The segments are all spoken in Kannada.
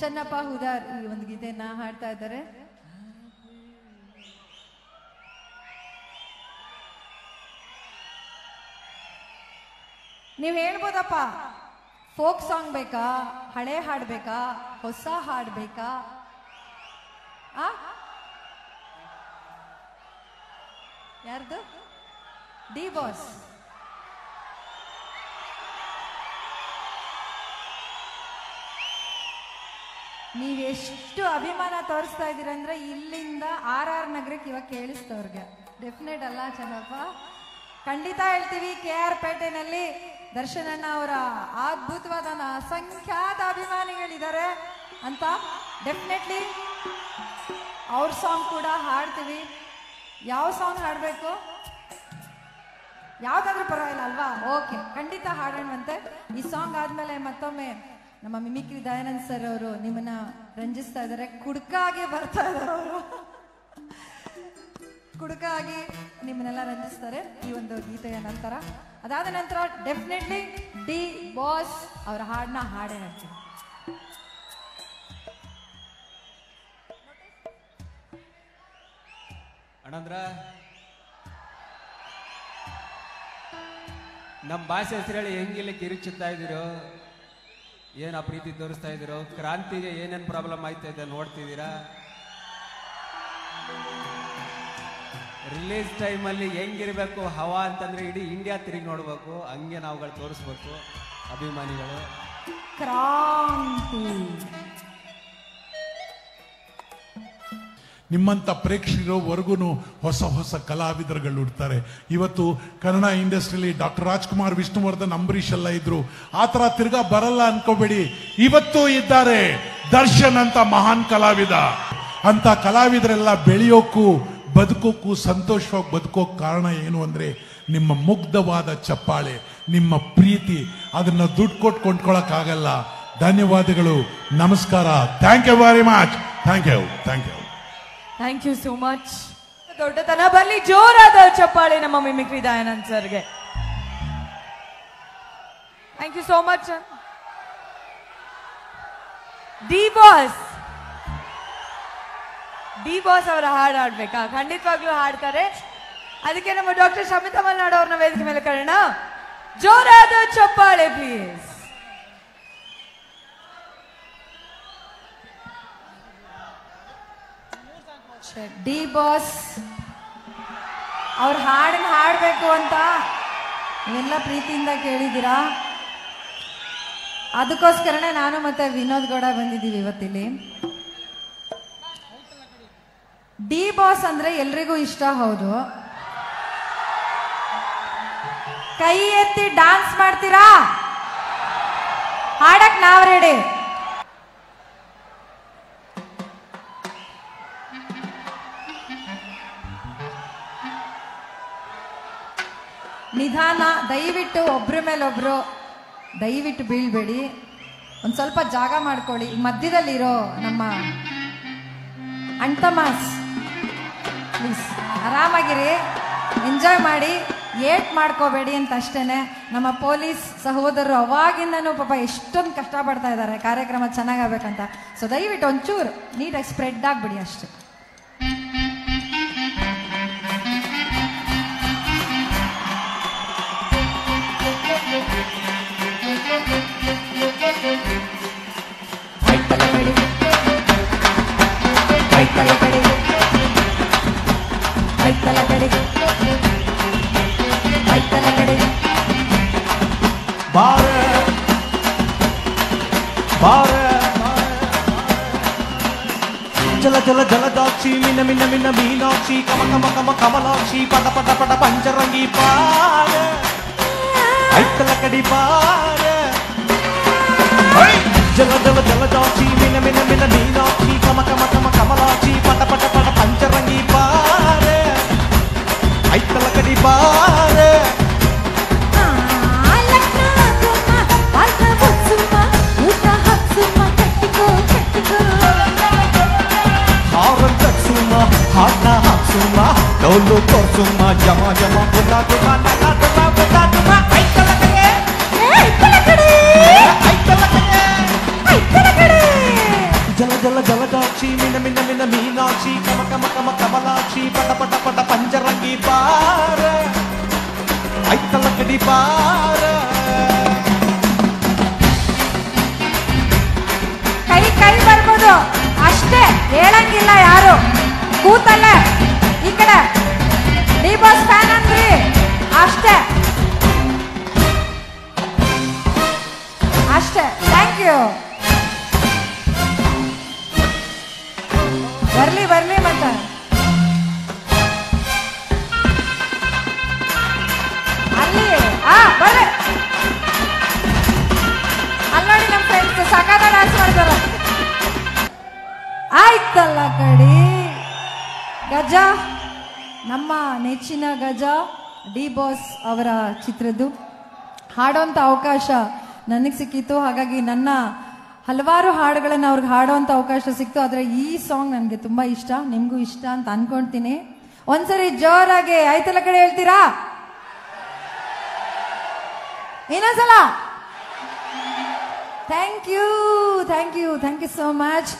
ಚನ್ನಪ್ಪ ಹುದಾರ್ ಈ ಒಂದು ಗೀತೆಯನ್ನ ಹಾಡ್ತಾ ಇದ್ದಾರೆ ನೀವ್ ಹೇಳ್ಬೋದಪ್ಪ ಫೋಕ್ ಸಾಂಗ್ ಬೇಕಾ ಹಳೆ ಹಾಡ್ ಬೇಕಾ ಹೊಸ ಹಾಡ್ ಬೇಕಾ ಆ ಯಾರ್ದು ಡಿ ಬಾಸ್ ನೀವೆಷ್ಟು ಅಭಿಮಾನ ತೋರಿಸ್ತಾ ಇದ್ದೀರಂದ್ರೆ ಇಲ್ಲಿಂದ ಆರ್ ಆರ್ ನಗರಕ್ಕೆ ಇವಾಗ ಕೇಳಿಸ್ತವ್ರಿಗೆ ಡೆಫಿನೆಟ್ ಅಲ್ಲ ಚೆನ್ನಪ್ಪ ಖಂಡಿತ ಹೇಳ್ತೀವಿ ಕೆ ಆರ್ ಪೇಟೆನಲ್ಲಿ ದರ್ಶನಣ್ಣ ಅವರ ಅದ್ಭುತವಾದ ಅಸಂಖ್ಯಾತ ಅಭಿಮಾನಿಗಳಿದ್ದಾರೆ ಅಂತ ಡೆಫಿನೆಟ್ಲಿ ಅವ್ರ ಸಾಂಗ್ ಕೂಡ ಹಾಡ್ತೀವಿ ಯಾವ ಸಾಂಗ್ ಹಾಡಬೇಕು ಯಾವ್ದಾದ್ರೂ ಪರವಾಗಿಲ್ಲ ಅಲ್ವಾ ಓಕೆ ಖಂಡಿತ ಹಾಡೋಣವಂತೆ ಈ ಸಾಂಗ್ ಆದ್ಮೇಲೆ ಮತ್ತೊಮ್ಮೆ ನಮ್ಮ ಮಿಮಿಕ್ರಿ ದಯಾನಂದ್ ಸರ್ ಅವರು ನಿಮ್ಮನ್ನ ರಂಜಿಸ್ತಾ ಇದ್ದಾರೆ ಕುಡ್ಕಾಗಿ ಬರ್ತಾ ಇದ್ದಾರೆ ಅವರು ಕುಡುಕಾಗಿ ನಿಮ್ಮನ್ನೆಲ್ಲ ರಂಜಿಸ್ತಾರೆ ಈ ಒಂದು ಗೀತೆಯ ನಂತರ ಅದಾದ ನಂತರ ಡೆಫಿನೆಟ್ಲಿ ಡಿ ಬಾಸ್ ಅವರ ಹಾಡನ್ನ ಹಾಡೇ ಹೇಳ್ತೀನಿ ಅಣ್ಣಂದ್ರ ನಮ್ಮ ಭಾಷೆ ಹೆಸರು ಹೇಳಿ ಹೆಂಗಿಲ್ಲ ಕಿರುಚುತ್ತಾ ಇದ್ದೀರೋ ಏನು ಪ್ರೀತಿ ತೋರಿಸ್ತಾ ಇದ್ದೀರೋ ಕ್ರಾಂತಿಗೆ ಏನೇನು ಪ್ರಾಬ್ಲಮ್ ಆಯ್ತಾ ಇದೆ ನೋಡ್ತಿದ್ದೀರಾ ರಿಲೀಸ್ ಟೈಮಲ್ಲಿ ಹೆಂಗಿರ್ಬೇಕು ಹವಾ ಅಂತಂದ್ರೆ ಇಡೀ ಇಂಡಿಯಾ ತಿರುಗಿ ನೋಡ್ಬೇಕು ಹಂಗೆ ನಾವುಗಳು ತೋರಿಸ್ಬೇಕು ಅಭಿಮಾನಿಗಳು ಕ್ರಾಂತಿ ನಿಮ್ಮಂಥ ಪ್ರೇಕ್ಷಕರವರೆಗೂ ಹೊಸ ಹೊಸ ಕಲಾವಿದರುಗಳು ಹುಡ್ತಾರೆ ಇವತ್ತು ಕನ್ನಡ ಇಂಡಸ್ಟ್ರಿಯಲ್ಲಿ ಡಾಕ್ಟರ್ ರಾಜ್ಕುಮಾರ್ ವಿಷ್ಣುವರ್ಧನ್ ಅಂಬರೀಷ್ ಎಲ್ಲ ಇದ್ರು ಆ ಥರ ತಿರ್ಗಾ ಬರಲ್ಲ ಅನ್ಕೋಬೇಡಿ ಇವತ್ತು ಇದ್ದಾರೆ ದರ್ಶನ್ ಅಂತ ಮಹಾನ್ ಕಲಾವಿದ ಅಂತ ಕಲಾವಿದರೆಲ್ಲ ಬೆಳೆಯೋಕ್ಕೂ ಬದುಕೋಕ್ಕೂ ಸಂತೋಷವಾಗಿ ಬದುಕೋಕ್ ಕಾರಣ ಏನು ಅಂದ್ರೆ ನಿಮ್ಮ ಮುಗ್ಧವಾದ ಚಪ್ಪಾಳೆ ನಿಮ್ಮ ಪ್ರೀತಿ ಅದನ್ನ ದುಡ್ಡು ಕೊಟ್ಟು ಕೊಂಡ್ಕೊಳಕ್ಕಾಗಲ್ಲ ಧನ್ಯವಾದಗಳು ನಮಸ್ಕಾರ thank you very much thank you thank you thank you so much ದೊಡ್ಡತನ ಬರ್ಲಿ ಜೋರಾದ ಚಪ್ಪಾಳೆ ನಮ್ಮ ಮಿಮಿಕ್ರಿ ದಯಾನಂದ್ ಸರ್ಗೆ thank you so much D boss D boss ಅವರ ಹಾಡು ಹಾಡ್ಬೇಕಾ ಖಂಡಿತವಾಗ್ಲೂ ಹಾಡ್ತಾರೆ ಅದಕ್ಕೆ ನಮ್ಮ ಡಾಕ್ಟರ್ ಶಮಿತಾ ಮಲ್ನಾಡ್ ಅವ್ರನ್ನ ವೇದಿಕೆ ಮೇಲೆ ಕರೋಣ ಜೋರಾದ ಚಪ್ಪಾಳೆ ಪ್ಲೀಸ್ ಡಿ ಬಾಸ್ ಅವ್ರ ಹಾಡನ್ನ ಹಾಡಬೇಕು ಅಂತ ನೀವೆಲ್ಲ ಪ್ರೀತಿಯಿಂದ ಕೇಳಿದ್ದೀರಾ ಅದಕ್ಕೋಸ್ಕರನೇ ನಾನು ಮತ್ತೆ ವಿನೋದ್ ಗೌಡ ಬಂದಿದ್ದೀವಿ ಇವತ್ತಿಲ್ಲಿ ಡಿ ಬಾಸ್ ಅಂದ್ರೆ ಎಲ್ರಿಗೂ ಇಷ್ಟ ಹೌದು ಕೈ ಎತ್ತಿ ಡಾನ್ಸ್ ಮಾಡ್ತೀರಾ ಹಾಡಕ್ ನಾವ್ ರೆಡಿ ನಿಧಾನ ದಯವಿಟ್ಟು ಒಬ್ರ ಮೇಲೆ ಒಬ್ರು ದಯವಿಟ್ಟು ಬೀಳ್ಬೇಡಿ ಒಂದ್ ಸ್ವಲ್ಪ ಜಾಗ ಮಾಡ್ಕೊಳ್ಳಿ ಈ ಮಧ್ಯದಲ್ಲಿರೋ ನಮ್ಮ ಅಂಟಮಾಸ್ ಪ್ಲೀಸ್ ಆರಾಮಾಗಿರಿ ಎಂಜಾಯ್ ಮಾಡಿ ಏಟ್ ಮಾಡ್ಕೋಬೇಡಿ ಅಂತ ಅಷ್ಟೇನೆ ನಮ್ಮ ಪೊಲೀಸ್ ಸಹೋದರರು ಅವಾಗಿಂದನೂ ಪಾಪ ಎಷ್ಟೊಂದು ಕಷ್ಟಪಡ್ತಾ ಇದ್ದಾರೆ ಕಾರ್ಯಕ್ರಮ ಚೆನ್ನಾಗಾಗಬೇಕಂತ ಸೊ ದಯವಿಟ್ಟು ಒಂಚೂರು ನೀಟಾಗಿ ಸ್ಪ್ರೆಡ್ ಆಗ್ಬಿಡಿ ಅಷ್ಟೇ ಕೈತಲ ಕಡೆಗೆ ಕೈತಲ ಕಡೆಗೆ ಕೈತಲ ಕಡೆಗೆ ಬಾರ ಬಾರ ಜಲ ಜಲ ಜಲದಾಕ್ಷಿ ಮಿನ ಮಿನ ಮಿನ ಮೀನಾಕ್ಷಿ ಕಮ ಕಮ ಕಮ ಕಮಲಾಕ್ಷಿ ಪಟ ಪಟ ಪಟ ಪಂಚರಂಗಿ ಪಾರ ಐತಲ ಕಡಿ ಪಾರ ಹೈ! ಜಲ ಜಲ ಜಲದಾಕ್ಷಿ ಮಿನ ಮಿನ ಮಿನ ಮೀನಾಕ್ಷಿ ಕಮ ಕಮ ಕಮ ಕಮಲಾಕ್ಷಿ ಪಟ ಪಟ ಪಟ ಪಂಚರಂಗಿ ಪಾರ ಐತಲ ಕಡಿ ಪಾರ ಹಾರನ್ ಕಟ್ಸುಮ ಹಾಡ್ನ ಹಾಕ್ಸುಮ ಡೋಲು ತೋರ್ಸುಮ ಜಮ ಜಮ ಬುಲ್ಲ ದುಮ ನಗ ದುಮ ಬುಲ್ಲ ದುಮ ಐತಲ ಕಡೆ ಐತಲ ಕಡೆ ಮಿನ ಮೀನಾಕ್ಷಿ ಕಮ ಕಮ ಕಮ ಕಮಲಾಕ್ಷಿ ಪಟ ಪಟ ಪಟ ಪಂಚರಂಗಿ ಬಾರ ಐತಲ ಕಡಿ ಬಾರ ಕೈ ಕೈ ಬರ್ಬೋದು ಅಷ್ಟೇ ಹೇಳಂಗಿಲ್ಲ ಯಾರು ಕೂತಲ್ಲೇ ಈ ಕಡೆ ಡಿ ಬಾಸ್ ಫ್ಯಾನ್ ಅಂದ್ರಿ ಅಷ್ಟೇ ಅಷ್ಟೇ ಥ್ಯಾಂಕ್ ಯು ಬರ್ಲಿ ಬರ್ಲಿ ಮತ್ತೆ ಅಲ್ಲಿ ಆ ಬರ್ರಿ ಅಲ್ಲಿ ನೋಡಿ ನಮ್ಮ ಫ್ರೆಂಡ್ಸ್ ಸಕಾಲ ಡ್ಯಾನ್ಸ್ ಮಾಡ್ತಾರ ಆಯ್ತಲ್ಲ ಕಡಿ ಗಜ ನಮ್ಮ ನೆಚ್ಚಿನ ಗಜ ಡಿ ಬಾಸ್ ಅವರ ಚಿತ್ರದ್ದು ಹಾಡೋಂಥ ಅವಕಾಶ ನನಗೆ ಸಿಕ್ಕಿತ್ತು ಹಾಗಾಗಿ ನನ್ನ ಹಲವಾರು ಹಾಡುಗಳನ್ನು ಅವ್ರಿಗೆ ಹಾಡೋಂಥ ಅವಕಾಶ ಸಿಕ್ತು ಆದರೆ ಈ ಸಾಂಗ್ ನನಗೆ ತುಂಬ ಇಷ್ಟ ನಿಮಗೂ ಇಷ್ಟ ಅಂತ ಅನ್ಕೊಂತೀನಿ ಒಂದ್ಸರಿ ಜೋರಾಗಿ ಆಯ್ತಲ್ಲ ಕಡೆ ಹೇಳ್ತೀರಾ ಇನ್ನೊಂದ್ಸಲ thank you thank you thank you so much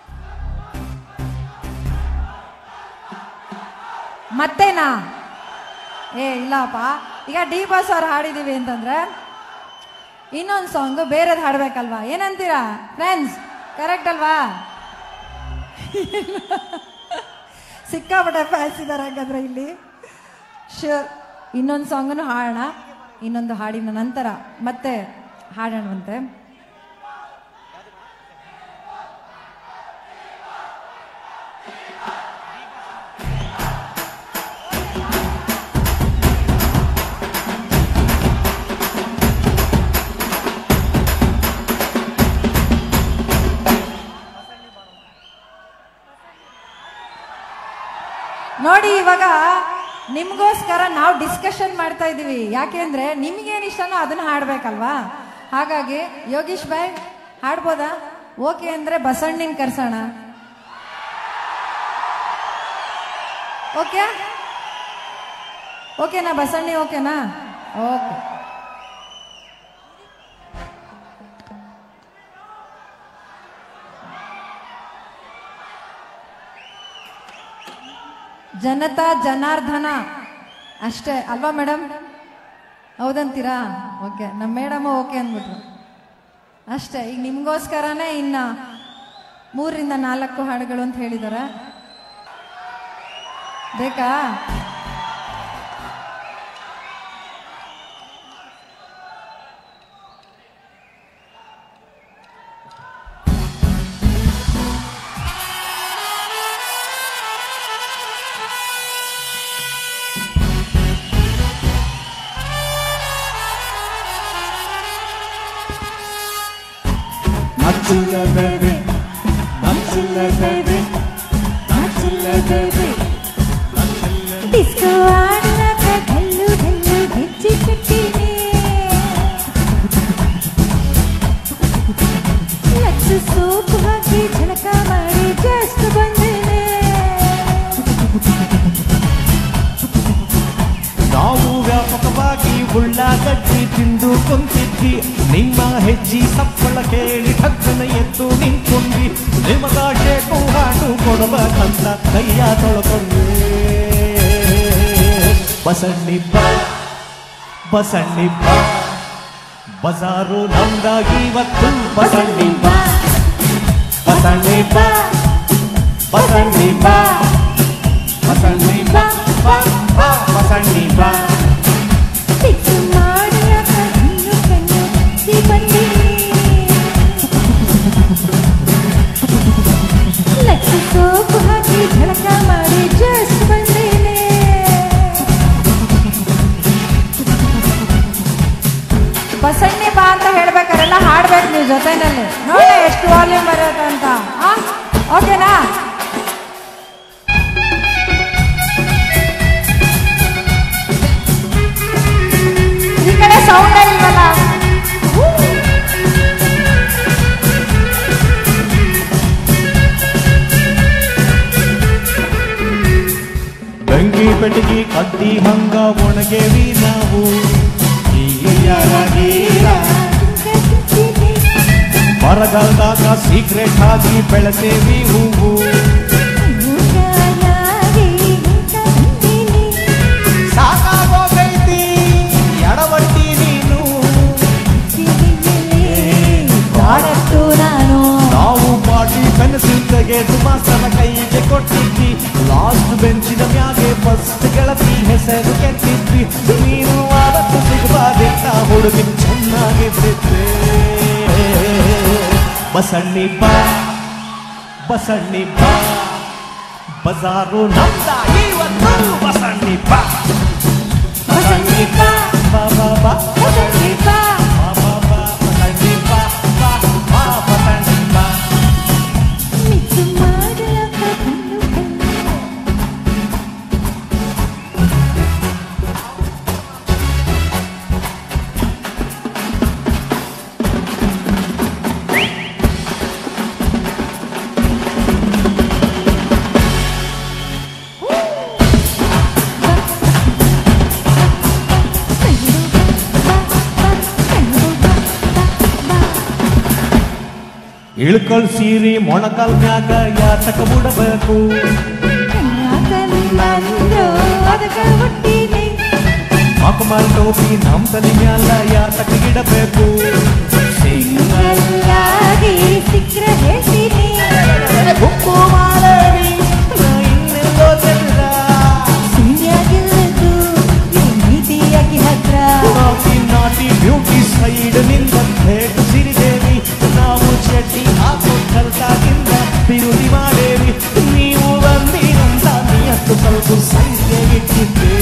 ಮತ್ತೇನಾ ಏ ಇಲ್ಲಪ್ಪ ಈಗ ಡಿ ಬಾಸ್ ಅವ್ರು ಹಾಡಿದೀವಿ ಅಂತಂದ್ರೆ ಇನ್ನೊಂದು ಸಾಂಗ್ ಬೇರೆದು ಹಾಡ್ಬೇಕಲ್ವಾ ಏನಂತೀರಾ ಫ್ರೆಂಡ್ಸ್ ಕರೆಕ್ಟ್ ಅಲ್ವಾ ಸಿಕ್ಕಾಪಟ್ಟೆ ಫ್ಯಾನ್ಸ್ ಇದ್ದಾರೆ ಹಾಗಾದ್ರೆ ಇಲ್ಲಿ ಶೂರ್ ಇನ್ನೊಂದು ಸಾಂಗನ್ನು ಹಾಡೋಣ ಇನ್ನೊಂದು ಹಾಡಿನ ನಂತರ ಮತ್ತೆ ಹಾಡೋಣವಂತೆ ನೋಡಿ ಇವಾಗ ನಿಮ್ಗೋಸ್ಕರ ನಾವು ಡಿಸ್ಕಷನ್ ಮಾಡ್ತಾ ಇದೀವಿ ಯಾಕೆಂದ್ರೆ ನಿಮ್ಗೇನ್ ಇಷ್ಟನೋ ಅದನ್ನ ಹಾಡ್ಬೇಕಲ್ವಾ ಹಾಗಾಗಿ ಯೋಗೀಶ್ ಬಾಯ್ ಹಾಡ್ಬೋದಾ ಓಕೆ ಅಂದ್ರೆ ಬಸಣ್ಣಿನ ಕರ್ಸೋಣ ಓಕೆ ಓಕೆನಾ ಬಸಣ್ಣಿ ಓಕೆನಾ ಓಕೆ ಜನತಾ ಜನಾರ್ದನ ಅಷ್ಟೇ ಅಲ್ವಾ ಮೇಡಮ್ ಹೌದಂತೀರಾ ಓಕೆ ನಮ್ಮ ಮೇಡಮ್ ಓಕೆ ಅಂದ್ಬಿಟ್ರು ಅಷ್ಟೇ ಈಗ ನಿಮ್ಗೋಸ್ಕರನೇ ಇನ್ನ ಮೂರರಿಂದ ನಾಲ್ಕು ಹಾಡುಗಳು ಅಂತ ಹೇಳಿದಾರೆ ಬೇಕಾ ಡಿಸ್ಕೋ ಆಡುವಾಗ ಗಲ್ಲು ಗಲ್ಲು ಗೆಜ್ಜೆ ಕಟ್ಟಿದೆ ಲಕ್ಷ ಸೋಪು ಹಾಕಿ ಝಳಕ ಮಾಡಿ ಜಸ್ಟ್ ಬಂದೇನೆ ನಾವು ವ್ಯಾಪಕವಾಗಿ ಉಳ್ಳಾಗಡ್ಡಿ ತಿಂದು ಕುಂತಿದ್ವಿ ನಿಮ್ಮ ಹೆಜ್ಜಿ ಸಪ್ಪಳ ಕೇಳಿ ಠಕ್ಕನ ಎದ್ದು ನಿಂತ್ಕೊಂಡ್ವಿ ನಿಮಗಾಶೆ ಹಾಡು ಕೊಡಬೇಕಂತ ಕೈಯ ತೊಳ್ಕೊಂಡ್ವಿ ಬಸಣ್ಣಿ ಬಾ ಬಸಣ್ಣಿ ಬಾ ಬಜಾರು ನಮ್ದಾಗಿ ಇವತ್ತು ಬಸಣ್ಣಿ ಬಾ ಬಸಣ್ಣಿ ಬಾ ಬಸಣ್ಣಿ ಬಾ ಬಸಣ್ಣಿ ಬಾ ಬಾ ಬಾ ಬಸಣ್ಣಿ ಬಾ ಪಿಕ್ಕು ಮಾಡಿಯಾಗ ಕಣ್ಣು ಕಣ್ಣು ಈ ಬಂದೇನೆ ಲಕ್ಷ ಸೋಪು ಹಾಕಿ ಝಳಕ ಮಾಡಿ ಜಸ್ಟ್ ಬಂದೇನೆ ಬಸಣ್ಣಿ ಬಾ ಅಂತ ಹೇಳ್ಬೇಕಾರೆಲ್ಲ ಹಾಡ್ಬೇಕು ನೀವು ಜೊತೆನಲ್ಲಿ ನೋಡಿ ಎಷ್ಟು ವಾಲ್ಯೂಮ್ ಬರುತ್ತೆ ಅಂತ ಆ? ಓಕೆನಾ ಈ ಕಡೆ ಸೌಂಡ್ ಇಲ್ವಲ್ಲ ಬೆಂಕಿ ಬೆಟಗಿ ಕಡ್ಡಿ ಹಂಗ ಒಣಗೇವಿ ನಾವು ಗೀರ ಗೀರ. ಬರಗಾಲದಾಗ ಸೀಕ್ರೆಟ್ ಆಗಿ ಬೆಳೆಸೇವಿ ಹೂವು ಹುಡುಗಿ ಚೆನ್ನಾಗಿದ್ದಿದ್ರೆ ಬಸಣ್ಣಿ ಬಾ ಬಸಣ್ಣಿ ಬಾ ಬಜಾರು ನಮ್ದ ಇವತ್ತು ಬಸಣ್ಣಿ ಬಾ ಬಸಣ್ಣಿ ಬಾ ಬಾ ಬಾ ಬಾ ಬಸಣ್ಣಿ ಬಾ ಬಾ ಬಾ ಬಾ ಬಸಣ್ಣಿ ಬಾ ಬಾ ಬಾ ಬಸಣ್ಣಿ ಬಾ ಮಿಕ್ಸ್ ಮಾಡಲಪ್ಪ ಕಣ್ಣು ಕಣ್ಣು ಇಳ್ಕಲ್ ಸೀರಿ ಮೊಣಕಾಲ್ ಮ್ಯಾಗ ಯಾತಕ ಬಿಡಬೇಕು ಕಣ್ಣಾಕಲ್ಲಂದ್ರು ಅದಕ್ಕ ಹುಟ್ಟಿನಿ ಮಕಮಾಲ್ ಟೋಪಿ ನಮ್ ತಲೆ ಮ್ಯಾಲ ಯಾತಕ ಇಡಬೇಕು ಸಿಂಗಲ್ಲಾಗಿ ಸಿಕ್ಕ್ರ ಹೇಳ್ತೀನಿ ಗುಂಪು ಮಾಡೇವಿ ನಾ ಇನ್ನೆಲ್ಲೋ ತೆಗ್ದ. ಸುಳ್ಯಾಗಿಲ್ಲದು ಈ ನೀತಿಯಾಗಿ ಹತ್ರ ನಾಟಿ ನಾಟಿ ಬ್ಯೂಟಿ ಸೈಡ್ ನಿಂದ ಭೇಟ ಸಿರಿದೇವಿ ನಾವು ಚಡ್ಡಿ ಹಾಕೋ ಕಲ್ತಾಗಿಂದ ಬಿರುದಿ ಮಾಡೇವಿ ನೀವು ಬಂದಿರಂತ ನಿಯತ್ತು ಸ್ವಲ್ಪ ಸಂಖ್ಯೆ ಇಟ್ಟಿದ್ದೆ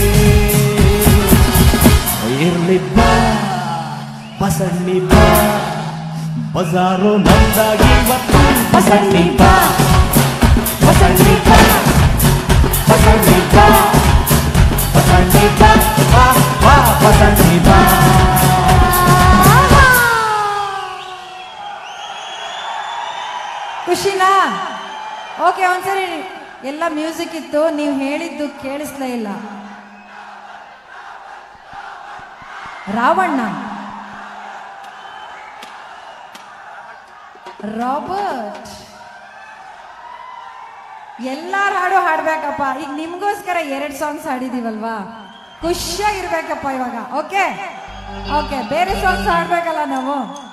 ಇರ್ಲಿ ಬಾ ಬಸಣ್ಣಿ ಬಾ ಬಜಾರು ನಮ್ದಾಗಿ ಇವತ್ತು ಬಸಣ್ಣಿ ಬಾ ಬಸಣ್ಣಿ ಬಾ ಬಸಣ್ಣಿ ಬಾ ಬಸಣ್ಣಿ ಬಾ ಬಾ ಬಾ ಬಸಣ್ಣಿ ಬಾ ಖುಷಿನಾ ಓಕೆ ಒಂದ್ಸರಿ ಎಲ್ಲ ಮ್ಯೂಸಿಕ್ ಇತ್ತು ನೀವು ಹೇಳಿದ್ದು ಕೇಳಿಸ್ಲೇ ಇಲ್ಲ ರಾವಣ್ಣ ರಾಬರ್ಟ್ ಎಲ್ಲಾರ ಹಾಡು ಹಾಡ್ಬೇಕಪ್ಪ ಈಗ ನಿಮ್ಗೋಸ್ಕರ ಎರಡ್ ಸಾಂಗ್ಸ್ ಹಾಡಿದೀವಲ್ವಾ ಖುಷಿಯಾಗಿರ್ಬೇಕಪ್ಪ ಇವಾಗ ಓಕೆ ಓಕೆ ಬೇರೆ ಸಾಂಗ್ಸ್ ಹಾಡ್ಬೇಕಲ್ಲ ನಾವು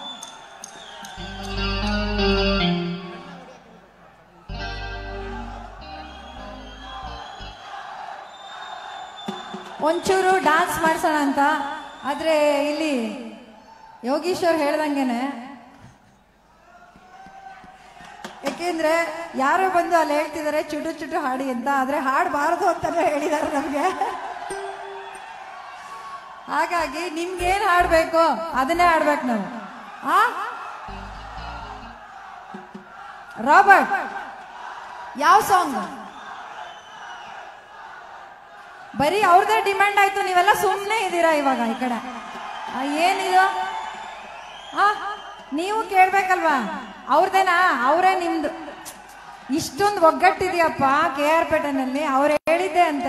ಒಂಚೂರು ಡಾನ್ಸ್ ಮಾಡ್ಸೋಣ ಅಂತ ಆದ್ರೆ ಇಲ್ಲಿ ಯೋಗೀಶ್ವರ್ ಹೇಳ್ದಂಗೆನೆ ಯಾಕೆಂದ್ರೆ ಯಾರೋ ಬಂದು ಅಲ್ಲಿ ಹೇಳ್ತಿದ್ದಾರೆ ಚುಟು ಚುಟು ಹಾಡಿ ಅಂತ ಆದ್ರೆ ಹಾಡಬಾರದು ಅಂತಾನೆ ಹೇಳಿದ್ದಾರೆ ನಮ್ಗೆ ಹಾಗಾಗಿ ನಿಮ್ಗೇನ್ ಹಾಡ್ಬೇಕು ಅದನ್ನೇ ಹಾಡ್ಬೇಕು ನಾವು ಆ ರಾಬರ್ಟ್ ಯಾವ ಸಾಂಗ್ ಬರೀ ಅವ್ರದೇ ಡಿಮ್ಯಾಂಡ್ ಆಯ್ತು ನೀವೆಲ್ಲ ಸುಮ್ಮನೆ ಇದ್ದೀರಾ ಇವಾಗ ಈ ಕಡೆ ಆ, ಏನಿದು ಆ ನೀವು ಕೇಳ್ಬೇಕಲ್ವಾ ಅವ್ರದೇನಾ ಅವರೇ ನಿಮ್ದು ಇಷ್ಟೊಂದು ಒಗ್ಗಟ್ಟಿದೆಯಪ್ಪ ಕೆ ಆರ್ ಪೇಟೆನಲ್ಲಿ ಅವ್ರು ಹೇಳಿದ್ದೆ ಅಂತ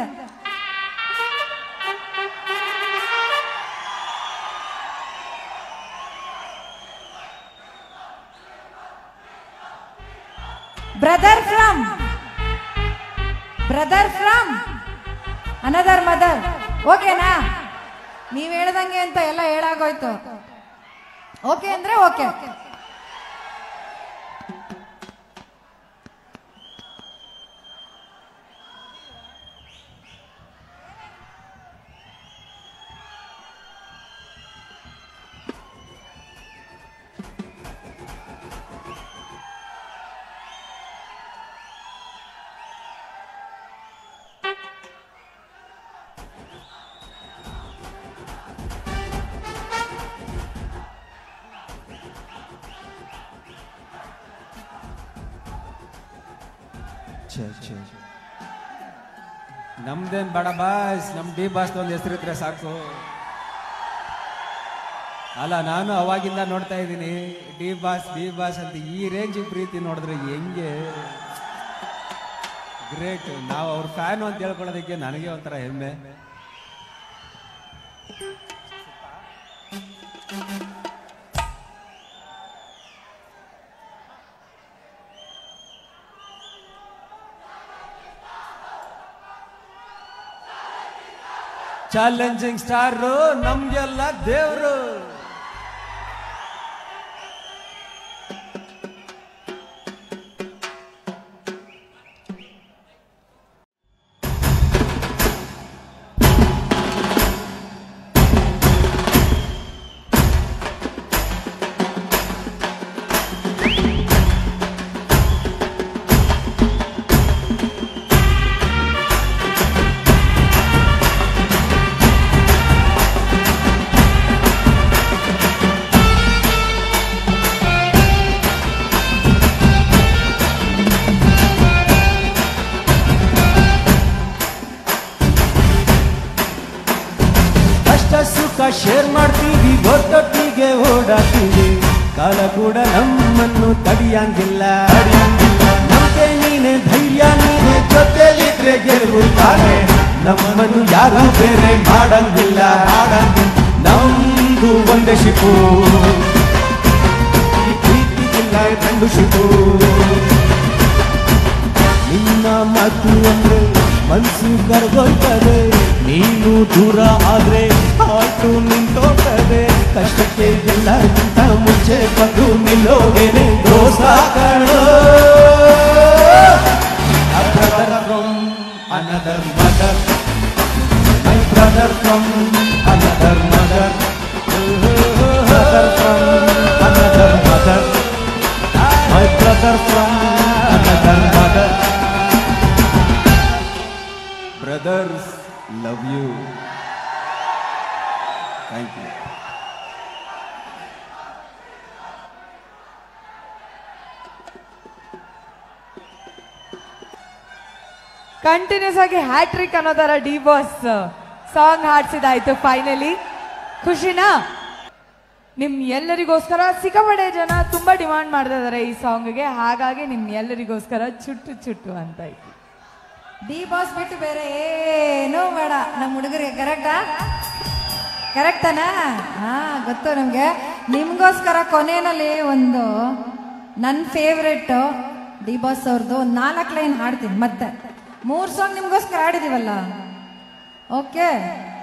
brother from brother from another mother ಓಕೆನಾ ನೀವ್ ಹೇಳ್ದಂಗೆ ಅಂತ ಎಲ್ಲ ಹೇಳಾಗೋಯ್ತು ಓಕೆ ಅಂದ್ರೆ ಓಕೆ ನಮ್ದೇನ್ ಬೇಡ ಬಾಸ್ ನಮ್ ಡಿ ಬಾಸ್ ಒಂದು ಹೆಸರಿದ್ರೆ ಸಾಕು ಅಲ್ಲ ನಾನು ಅವಾಗಿಂದ ನೋಡ್ತಾ ಇದ್ದೀನಿ ಡಿ ಬಾಸ್ ಡಿ ಬಾಸ್ ಅಂತ ಈ ರೇಂಜ್ ಪ್ರೀತಿ ನೋಡಿದ್ರೆ ಹೆಂಗೆ ಗ್ರೇಟ್ ನಾವು ಅವ್ರ ಫ್ಯಾನ್ ಅಂತ ಹೇಳ್ಕೊಳ್ಳೋದಕ್ಕೆ ನನಗೆ ಒಂಥರ ಹೆಮ್ಮೆ ಚಾಲೆಂಜಿಂಗ್ ಸ್ಟಾರ್ ನಮ್ಗೆಲ್ಲ ದೇವ್ರು ಜೋರಾಗ್ತಿದೆ ಕಾಲ ಕೂಡ ನಮ್ಮನ್ನು ತಡಿಯಂಗಿಲ್ಲ ನಮಗೆ ನೀನೆ ಧೈರ್ಯ ನೀನೆ ಜೊತೆಲಿದ್ರೆ ಗೆಲುವು ತಾನೆ ನಮ್ಮನ್ನು ಯಾರು ಬೇರೆ ಮಾಡಂಗಿಲ್ಲ ಮಾಡಂಗಿಲ್ಲ ನಮ್ದು ಒಂದೇ ಶಿಪು ಈ ಪ್ರೀತಿಗಿಲ್ಲ ಗಂಡು ಶಿಪು ನಿನ್ನ ಮಾತು ಅಂದ್ರೆ ಮನ್ಸು ಕರ್ಗೊಳ್ತದೆ ನೀನು ದೂರ ಆದ್ರೆ ಹಾಟು ನಿಂತೋಗ್ತದೆ ಕಷ್ಟಕ್ಕೆ ಎಲ್ಲರಿಗಿಂತ ಮುಂಚೆ ಬಂದು ನಿಲ್ಲೋಗೇನೆ ದೋಸ ಕಣೋ brother from another mother my brother from another mother brother from another mother my brother from another mother brothers love you thank you continuous ಆಗಿ ಹ್ಯಾಟ್ರಿಕ್ ಅನ್ನೋ ತರ ಡಿ ಬಾಸ್ ಸಾಂಗ್ ಹಾಡ್ಸಿದಾಯ್ತು ಫೈನಲಿ ಖುಷಿನಾ ನಿಮ್ ಎಲ್ಲರಿಗೋಸ್ಕರ ಸಿಕ್ಕಾಪಟ್ಟೆ ಜನ ತುಂಬಾ ಡಿಮಾಂಡ್ ಮಾಡ್ತಾ ಇದಾರೆ ಈ ಸಾಂಗ್ಗೆ ಹಾಗಾಗಿ ನಿಮ್ ಎಲ್ಲರಿಗೋಸ್ಕರ ಚುಟ್ಟು ಚುಟ್ಟು ಅಂತ ಇತ್ತು ಡಿ ಬಾಸ್ ಬಿಟ್ಟು ಬೇರೆ ಏನೂ ಬೇಡ ನಮ್ಮ ಹುಡುಗರಿಗೆ ಕರೆಕ್ಟಾ ಕರೆಕ್ಟ್ ತಾನಾ ಹಾ ಗೊತ್ತು ನಮ್ಗೆ ನಿಮ್ಗೋಸ್ಕರ ಕೊನೆಯಲ್ಲಿ ಒಂದು ನನ್ನ ಫೇವ್ರೆಟ್ ಡಿ ಬಾಸ್ ಅವ್ರದ್ದು ನಾಲ್ಕು ಲೈನ್ ಹಾಡ್ತೀನಿ ಮತ್ತೆ ಮೂರು ಸಾಂಗ್ ನಿಮ್ಗೋಸ್ಕರ ಹಾಡಿದೀವಲ್ಲ ಓಕೆ